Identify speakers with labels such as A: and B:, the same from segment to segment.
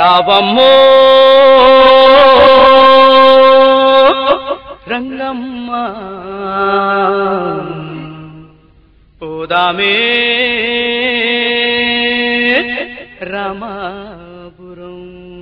A: రావమ్మో రంగమ్మ పోదామే రామాపురం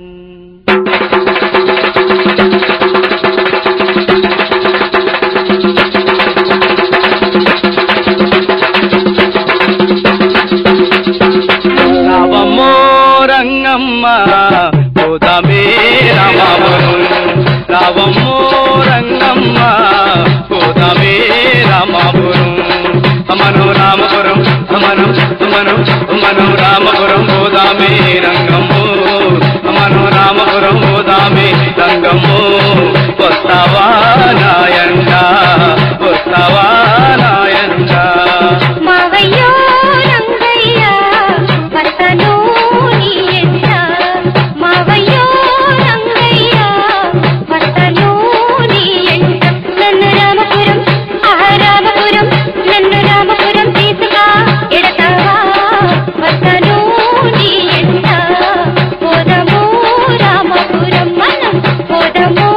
A: రావమ్మో రంగమ్మ పోదామే రామాపురం రావమ్మో రంగమ్మ పోదామే రామాపురం అమను రామపురం అమను అమను అమను రామపురం పోదామే రంగమ్మో అమను రామపురం పోదామే రంగమ్మో వస్తావా నాయంట వస్తావా నాయంట
B: మావయ్యో రంగయ్య వస్తను నీ ఎంట మావయ్యో రంగయ్య వస్తను నీ ఎంట నన్ను రామపురం ఆ రామపురం నన్ను రామపురం తీసుకా ఎడతావా వస్తను నీ ఎంట పోదము రామపురం మనం పోదము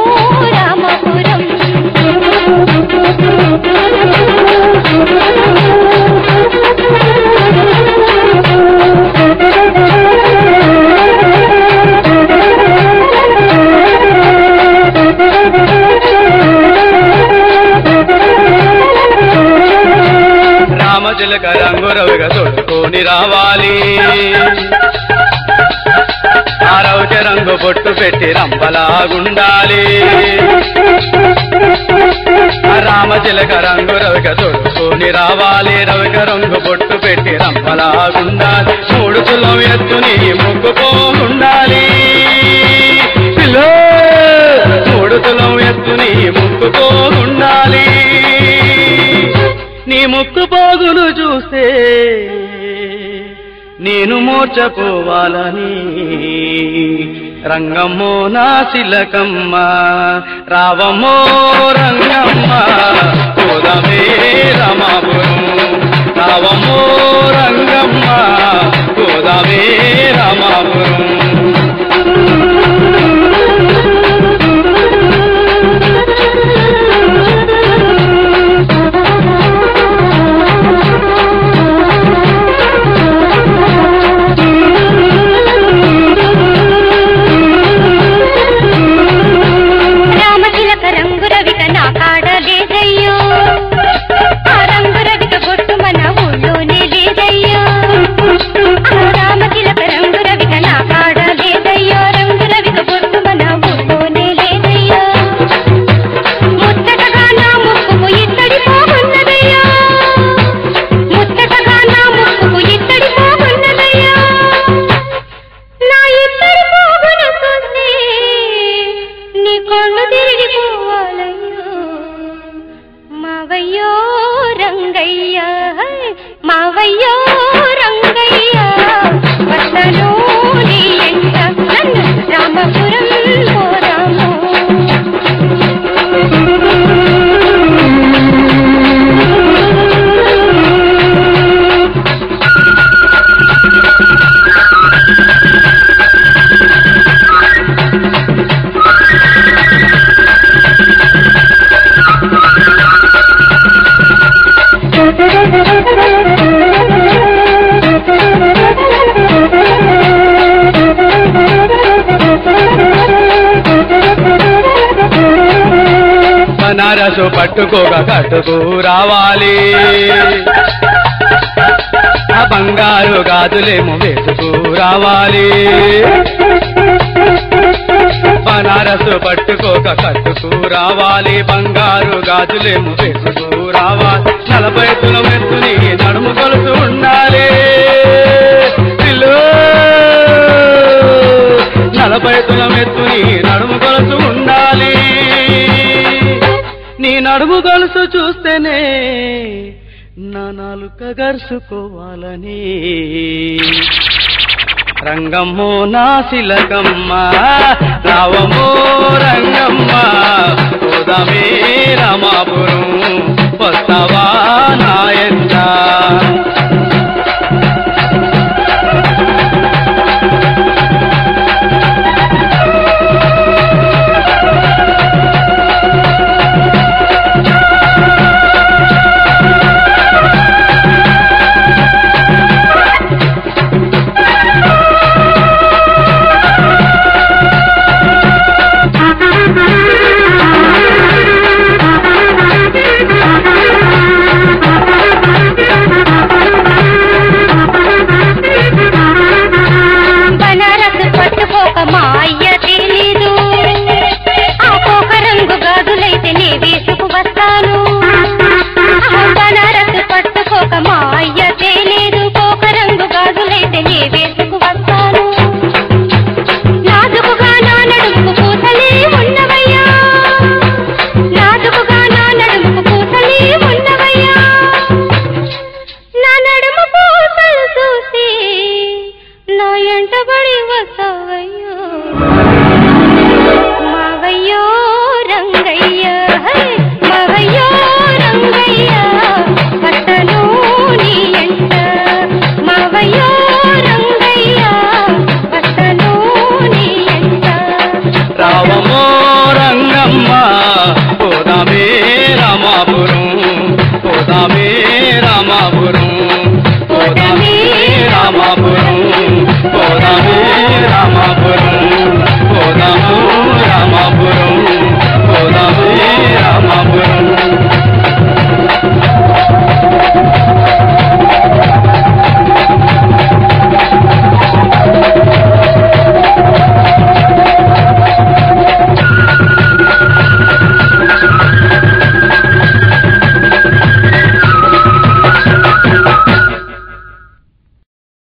A: రామచిలక రంగు రవిగా తొడుకొని రావాలి ఆ రవిక రంగు బొట్టు పెట్టి రంపలాగుండాలి ఆ రామచిలక రంగు రవిక తొడుకొని రావాలి రవిక రంగు బొట్టు పెట్టి రంపలాగుండాలి మూడు తులం ఎత్తుని ముక్కుపోగుండాలి పిల్లో మూడు తులం ఎత్తుని ముక్కుపోగుండాలి నీ ముక్కు పోగులు చూస్తే నేను మూర్చపోవాలని రంగమ్మో నా శిలకమ్మ రావమ్మో రంగమ్మ పోదమే రమాపురం రావమ్మో రంగమ్మ పోదమే రమాపురం
B: రామచిలక రంగు రవిక నా కాడ లేదయ్యో ఆ రంగు రవిక బొట్టు మన ఊళ్ళోనే లేదయ్యో ఆ రామచిలక రంగు రవిక నా కాడ లేదయ్యో రంగు రవిక బొట్టు మన ఊళ్ళోనే లేదయ్యో ముచ్చటగా నా ముక్కుకు ఇత్తడి పోగున్నదయ్యో ముచ్చటగా నా ముక్కుకు ఇత్తడి పోగున్నదయ్యో నా ఇద్దరి పోగును చూస్తే నీ కళ్ళు తిరిగిపోవాలయ్యో మావయ్యో రంగయ్య మావయ్యో రంగయ్య వస్తను నీ ఎంట నన్ను రామపురం పోదాము
A: బనారసు పట్టుకోక కట్టుకు రావాలి ఆ బంగారు గాజులేమో వేసుకు రావాలి బనారసు పట్టుకోక కట్టుకు రావాలి బంగారు గాజులేమో వేసుకు రావాలి నలభై తులం ఎత్తుని నడుము కొలుసు ఉండాలి పిల్లో నలభై తులం ఎత్తుని నడుము కొలుసు ఉండాలి నీ నడుము గొలుసు చూస్తేనే నా నాలుక గరుసుకోవాలని రంగమ్మో నా శిలకమ్మ రావమో రంగమ్మ పోదామే రామాపురం వస్తావా నాయంట
B: వెంటబడి వస్తావయ్యో